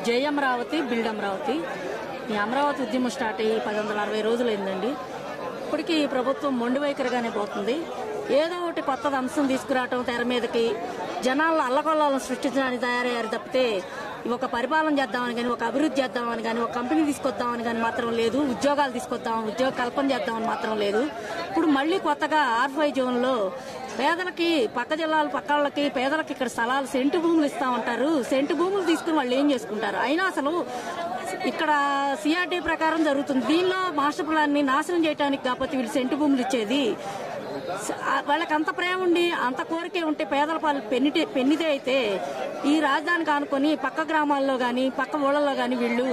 జై అమరావతి బిల్డ్ అమరావతి ఈ అమరావతి ఉద్యమం స్టార్ట్ అయ్యి పది వందల అరవై రోజులైందండి ఇప్పటికీ ఈ ప్రభుత్వం మొండి వైఖరిగానే పోతుంది ఏదో ఒకటి కొత్తది అంశం తీసుకురావటం తెర మీదకి జనాల్లో అల్లకొల్లాలను సృష్టించడానికి తయారయ్యారు తప్పితే ఒక పరిపాలన చేద్దామని కానీ ఒక అభివృద్ధి చేద్దామని కానీ ఒక కంపెనీ తీసుకొద్దామని కానీ మాత్రం లేదు ఉద్యోగాలు తీసుకొద్దాం ఉద్యోగ కల్పన చేద్దామని మాత్రం లేదు ఇప్పుడు మళ్ళీ కొత్తగా ఆర్ ఫైవ్ జోన్లో పేదలకి పక్క జిల్లాల పక్క వాళ్ళకి పేదలకి ఇక్కడ స్థలాలు సెంటు భూములు ఇస్తా ఉంటారు సెంటు భూములు తీసుకుని వాళ్ళు ఏం చేసుకుంటారు అయినా అసలు ఇక్కడ సిఆర్డీ ప్రకారం జరుగుతుంది దీనిలో మాస్టర్ ప్లాన్ ని నాశనం చేయడానికి కాకపోతే వీళ్ళు సెంటు భూములు ఇచ్చేది స- ఆ వాళ్ళకి అంత ప్రేమ ఉండి అంత కోరికే ఉంటే పేదల పాలు పెన్నిటే పెన్నిదే అయితే ఈ రాజధానికి ఆనుకొని పక్క గ్రామాల్లో కానీ పక్క ఊళ్ళల్లో కానీ వీళ్ళు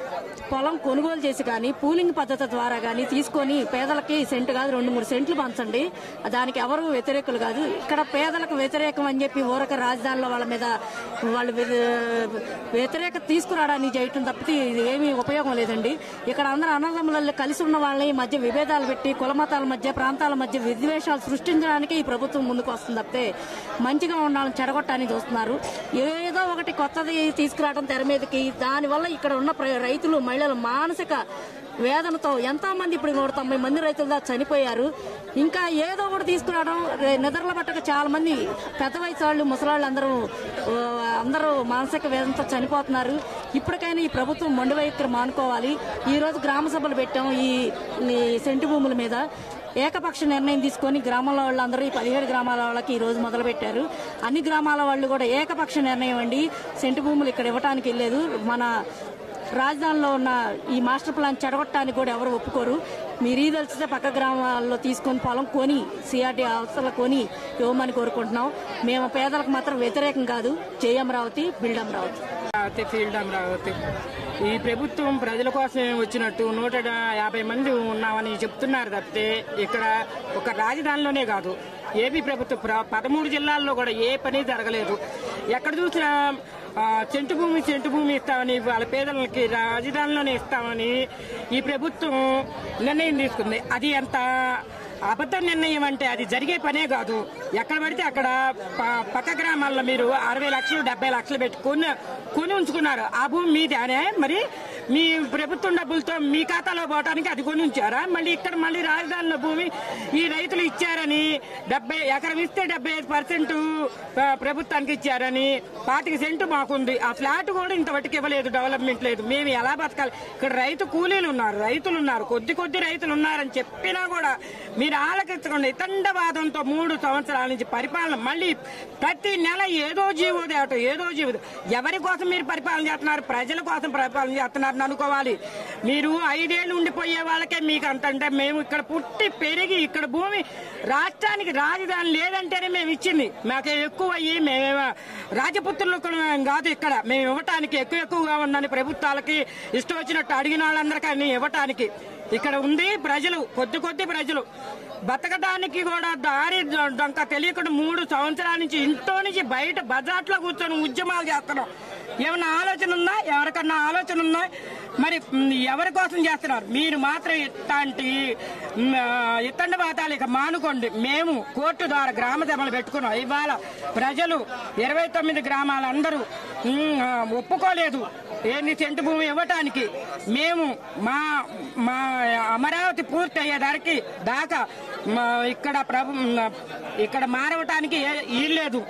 పొలం కొనుగోలు చేసి కానీ పూలింగ్ పద్ధతి ద్వారా కానీ తీసుకొని పేదలకి సెంటు కాదు రెండు మూడు సెంట్లు పంచండి దానికి ఎవరు వ్యతిరేకులు కాదు ఇక్కడ పేదలకు వ్యతిరేకం అని చెప్పి ఊరక రాజధానిలో వాళ్ళ మీద వాళ్ళు వ్య- వ్యతిరేకత తీసుకురావడానికి చేయటం తప్పితే ఇది ఏమీ ఉపయోగం లేదండి ఇక్కడ అందరూ అన్నదమ్ములలో కలిసి ఉన్న వాళ్ళని ఈ మధ్య విభేదాలు పెట్టి కుల మతాల మధ్య ప్రాంతాల మధ్య విద్వేషాలు సృష్టించడానికి ఈ ప్రభుత్వం ముందుకు వస్తుంది తప్పితే మంచిగా ఉండాలని చెడగొట్టడానికి చూస్తున్నారు ఏదో ఒకటి కొత్తది తీసుకురావడం తెర మీదకి దానివల్ల ఇక్కడ ఉన్న ప్ర- రైతులు మహిళలు మానసిక వేదనతో ఎంతో మంది ఇప్పుడు నూట తొంభై మంది రైతులు దాకా చనిపోయారు ఇంకా ఏదో ఒకటి తీసుకురావడం రే- నిద్రల పట్టక చాలా మంది పెద్ద వయసు వాళ్ళు ముసలాళ్ళు అందరూ ఆ, అందరూ మానసిక వేదనతో చనిపోతున్నారు ఇప్పటికైనా ఈ ప్రభుత్వం మొండి వైఖరి మానుకోవాలి ఈ రోజు గ్రామ సభలు పెట్టాం ఈ ఈ సెంటు భూముల మీద ఏకపక్ష నిర్ణయం తీసుకొని గ్రామంలో వాళ్ళందరూ ఈ పదిహేడు గ్రామాల వాళ్ళకి ఈ రోజు మొదలు పెట్టారు అన్ని గ్రామాల వాళ్ళు కూడా ఏకపక్ష నిర్ణయం అండి సెంటు భూములు ఇక్కడ ఇవ్వటానికి వెళ్ళలేదు మన రాజధానిలో ఉన్న ఈ మాస్టర్ ప్లాన్ చెడగొట్టడానికి కూడా ఎవరు ఒప్పుకోరు మీరు ఈ తెలిస్తే పక్క గ్రామాల్లో తీసుకొని పొలం కొని సిఆర్టీ అవసరాలు కొని ఇవ్వమని కోరుకుంటున్నాం మేము పేదలకు మాత్రం వ్యతిరేకం కాదు జై అమరావతి బిల్డ్ అమరావతి అమరావతి ఫీల్డ్ అమరావతి ఈ ప్రభుత్వం ప్రజల కోసమే వచ్చినట్టు నూట యాభై మంది ఉన్నామని చెప్తున్నారు తప్పితే ఇక్కడ ఒక రాజధానిలోనే కాదు ఏపీ ప్రభుత్వం ప్ర- పదమూడు జిల్లాల్లో కూడా ఏ పని జరగలేదు ఎక్కడ చూసినా ఆ, చెంటు భూమి చెంటు భూమి ఇస్తామని వాళ్ళ పేదలకి రాజధానిలోనే ఇస్తామని ఈ ప్రభుత్వం నిర్ణయం తీసుకుంది అది ఎంత అబద్ధ నిర్ణయం అంటే అది జరిగే పనే కాదు ఎక్కడ పడితే అక్కడ ప- పక్క గ్రామాల్లో మీరు అరవై లక్షలు డెబ్బై లక్షలు పెట్టి కొని కొని ఉంచుకున్నారు ఆ భూమి మీదేనే మరి మీ ప్రభుత్వం డబ్బులతో మీ ఖాతాలో పోవడానికి అది కొని ఉంచారా మళ్ళీ ఇక్కడ మళ్ళీ రాజధానిలో భూమి ఈ రైతులు ఇచ్చారని డెబ్బై ఎకరం ఇస్తే డెబ్బై ఐదు పర్సెంట్ ప్రభుత్వానికి ఇచ్చారని పాతిక సెంటు మాకుంది ఆ ఫ్లాట్ కూడా ఇంతవరకు ఇవ్వలేదు డెవలప్మెంట్ లేదు మేము ఎలా బతకాలి ఇక్కడ రైతు కూలీలు ఉన్నారు రైతులు ఉన్నారు కొద్ది కొద్ది రైతులు ఉన్నారని చెప్పినా కూడా మీరు ఆలకించకుండా ఇతండవాదంతో మూడు సంవత్సరాల నుంచి పరిపాలన మళ్ళీ ప్రతి నెల ఏదో జీవో తేవటం ఏదో జీవో ఎవరి కోసం మీరు పరిపాలన చేస్తున్నారు ప్రజల కోసం పరిపాలన చేస్తున్నారని అనుకోవాలి మీరు ఐదేళ్లు ఉండిపోయే వాళ్ళకే మీకు అంత అంటే మేము ఇక్కడ పుట్టి పెరిగి ఇక్కడ భూమి రాష్ట్రానికి రాజధాని లేదంటేనే మేము ఇచ్చింది మాకు ఎక్కువ అయ్యి మేము రాజపుత్రులు కూడా కాదు ఇక్కడ మేము ఇవ్వటానికి ఎక్కువ ఎక్కువగా ఉందని ప్రభుత్వాలకి ఇష్టం వచ్చినట్టు అడిగిన వాళ్ళందరికీ ఇవ్వటానికి ఇక్కడ ఉంది ప్రజలు కొద్ది కొద్ది ప్రజలు బతకడానికి కూడా దారి దొంక తెలియకుండా మూడు సంవత్సరాల నుంచి ఇంట్లో నుంచి బయట బజార్లో కూర్చొని ఉద్యమాలు చేస్తున్నాం ఏమన్నా ఆలోచన ఉందా ఎవరికన్నా ఆలోచన ఉందా మరి మ్, ఎవరి కోసం చేస్తున్నారు మీరు మాత్రం ఇట్లాంటి మ్, ఆ, ఇత్తండి వాతాలు ఇక మానుకోండి మేము కోర్టు ద్వారా గ్రామ సభలు పెట్టుకున్నాం ఇవాళ ప్రజలు ఇరవై తొమ్మిది గ్రామాలందరూ మ్, ఆ, ఒప్పుకోలేదు ఏంది సెంటు భూమి ఇవ్వటానికి మేము మా మా అమరావతి పూర్తి అయ్యేదానికి దాకా మా ఇక్కడ ప్రభు ఇక్కడ మారవటానికి ఏ- వీల్లేదు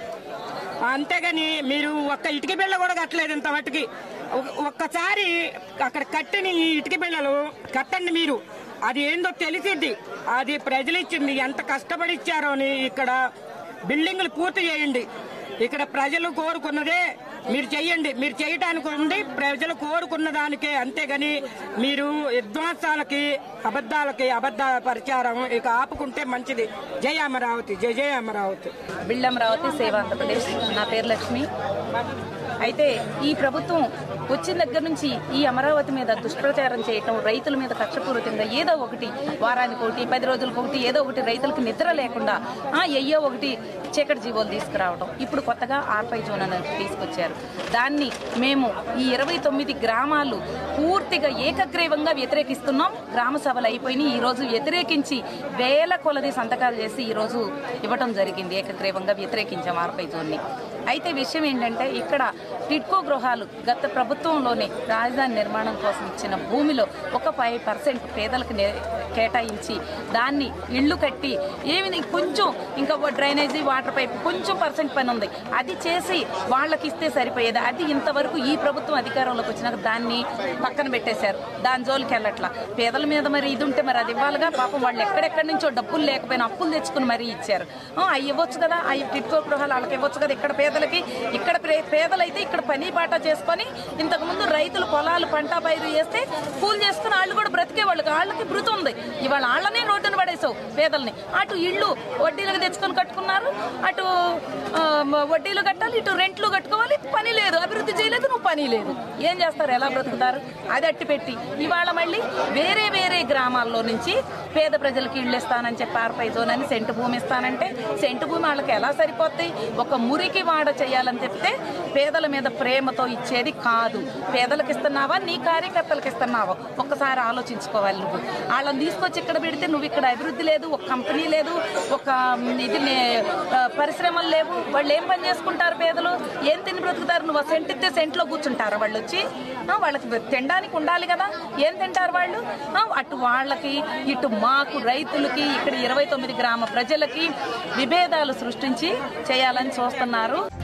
అంతేగాని మీరు ఒక్క ఇటుక బిళ్ళ కూడా కట్టలేదు ఇంతవట్టుకి ఒ- ఒక్కసారి అక్కడ కట్టిన ఈ ఇటుక బిళ్ళలు కట్టండి మీరు అది ఏందో తెలిసిద్ది అది ప్రజలు ఇచ్చింది ఎంత కష్టపడి ఇచ్చారో అని ఇక్కడ బిల్డింగ్లు పూర్తి చేయండి ఇక్కడ ప్రజలు కోరుకున్నదే మీరు చెయ్యండి మీరు చేయటానికి ఉంది ప్రజలు కోరుకున్న దానికే అంతేగాని మీరు విధ్వంసాలకి అబద్ధాలకి అబద్ధ ప్రచారం ఇక ఆపుకుంటే మంచిది జయ అమరావతి జయ జయ అమరావతి బిల్డ్ అమరావతి సేవ ఆంధ్రప్రదేశ్ నా పేరు లక్ష్మి అయితే ఈ ప్రభుత్వం వచ్చిన దగ్గర నుంచి ఈ అమరావతి మీద దుష్ప్రచారం చేయటం రైతుల మీద కక్షపూరితంగా ఏదో ఒకటి వారానికి ఒకటి పది రోజులకు ఒకటి ఏదో ఒకటి రైతులకు నిద్ర లేకుండా ఆ ఎయ్యో ఒకటి చీకటి జీవోలు తీసుకురావడం ఇప్పుడు కొత్తగా ఆర్పై జోన్ అని తీసుకొచ్చారు దాన్ని మేము ఈ ఇరవై తొమ్మిది గ్రామాలు పూర్తిగా ఏకగ్రీవంగా వ్యతిరేకిస్తున్నాం గ్రామ సభలు అయిపోయినాయి ఈ రోజు వ్యతిరేకించి వేల కొలది సంతకాలు చేసి ఈ రోజు ఇవ్వటం జరిగింది ఏకగ్రీవంగా వ్యతిరేకించాం ఆర్పై జోన్ని అయితే విషయం ఏంటంటే ఇక్కడ టిడ్కో గృహాలు గత ప్రభుత్వంలోనే రాజధాని నిర్మాణం కోసం ఇచ్చిన భూమిలో ఒక ఫైవ్ పర్సెంట్ పేదలకు నే- కేటాయించి దాన్ని ఇళ్ళు కట్టి ఏమి కొంచెం ఇంకా ఓ డ్రైనేజీ వాటర్ పైప్ కొంచెం పర్సెంట్ పని ఉంది అది చేసి వాళ్ళకి ఇస్తే సరిపోయేది అది ఇంతవరకు ఈ ప్రభుత్వం అధికారంలోకి వచ్చినాక దాన్ని పక్కన పెట్టేశారు దాని జోలికి వెళ్ళట్లా పేదల మీద మరి ఇది ఉంటే మరి అది ఇవ్వాలిగా పాపం వాళ్ళు ఎక్కడెక్కడి నుంచో డబ్బులు లేకపోయినా అప్పులు తెచ్చుకుని మరీ ఇచ్చారు ఆ, అవి ఇవ్వచ్చు కదా అవి టిట్కో గృహాలు వాళ్ళకి ఇవ్వచ్చు కదా ఇక్కడ పేదలకి ఇక్కడ ప్రే- పేదలైతే ఇక్కడ పని బాట చేసుకొని ఇంతకుముందు రైతులు పొలాలు పంట పైరు వేస్తే కూలి చేసుకుని వాళ్ళు కూడా బ్రతికే వాళ్ళు వాళ్ళకి బృతి ఉంది ఇవాళ వాళ్ళనే రోడ్డున పడేసావు పేదల్ని అటు ఇళ్ళు వడ్డీలకు తెచ్చుకొని కట్టుకున్నారు అటు ఆ, మ- వడ్డీలు కట్టాలి ఇటు రెంట్లు కట్టుకోవాలి పని లేదు అభివృద్ధి చేయలేదు నువ్వు పని లేదు ఏం చేస్తారు ఎలా బ్రతుకుతారు అది అట్టి పెట్టి ఇవాళ మళ్ళీ వేరే వేరే గ్రామాల్లో నుంచి పేద ప్రజలకి ఇళ్ళు ఇస్తానని చెప్పి ఆర్పై జోన్ అని సెంటు భూమి ఇస్తానంటే సెంటు భూమి వాళ్ళకి ఎలా సరిపోతాయి ఒక మురికి వాడ చేయాలని చెప్తే పేదల మీద ప్రేమతో ఇచ్చేది కాదు పేదలకు ఇస్తున్నావా నీ కార్యకర్తలకు ఇస్తున్నావా ఒక్కసారి ఆలోచించుకోవాలి నువ్వు వాళ్ళని తీసుకొచ్చి ఇక్కడ పెడితే నువ్వు ఇక్కడ అభివృద్ధి లేదు ఒక కంపెనీ లేదు ఒక మ్, ఇది నే- ఆ, పరిశ్రమలు లేవు వాళ్ళు ఏం పని చేసుకుంటారు పేదలు ఏం తిని బ్రతుకుతారు నువ్వు ఆ సెంట్ ఇస్తే సెంట్లో కూర్చుంటారు వాళ్ళు వచ్చి ఆ, వాళ్ళకి తినడానికి ఉండాలి కదా ఏం తింటారు వాళ్ళు ఆ, అటు వాళ్ళకి ఇటు మాకు రైతులకి ఇక్కడ ఇరవై తొమ్మిది గ్రామ ప్రజలకి విభేదాలు సృష్టించి చేయాలని చూస్తున్నారు